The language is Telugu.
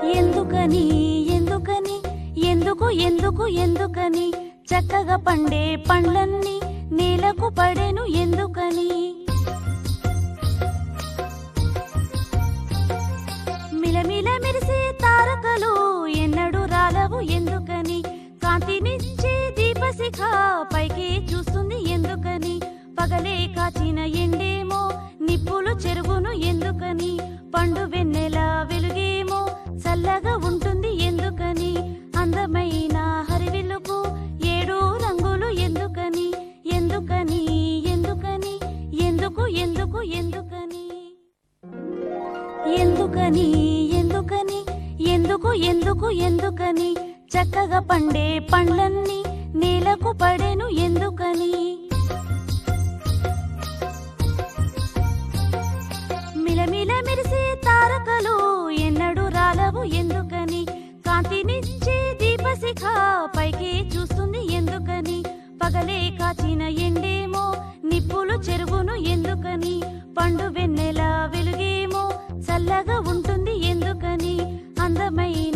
ఎందుకని ఎందుకని ఎందుకు ఎందుకు ఎందుకని చక్కగా పండే పండ్లన్నీ నేలకు పడెను ఎందుకని మిలమిల మెరిసే తారకలు ఎన్నడూ రాలవు ఎందుకని కాంతినిచ్చే దీపశిఖ పైకి చూస్తుంది ఎందుకని పగలే కాచిన ఎండేమో నిప్పులు చెరుగును ఎందుకని పండు వెన్నెల వెలుగేమో చల్లగా ఉంటుంది ఎందుకని అందమైన హరివిల్లుకు ఏడు రంగులు ఎందుకని ఎందుకని ఎందుకని ఎందుకు ఎందుకు ఎందుకని ఎందుకని ఎందుకని ఎందుకు ఎందుకు ఎందుకని చక్కగా పండే పండ్లన్నీ నేలకు పడెను ఎందుకని మిలమిల మెరిసే తారకలు ఎన్నడూ రాలవు ఎందుకని కాంతినిచ్చే దీపశిఖ పైకి చూస్తుంది ఎందుకని పగలే కాచిన ఎండేమో నిప్పులు చెరుగును ఎందుకని పండు వెన్నెల వెలుగేమో చల్లగా ఉంటుంది ఎందుకని అందమైన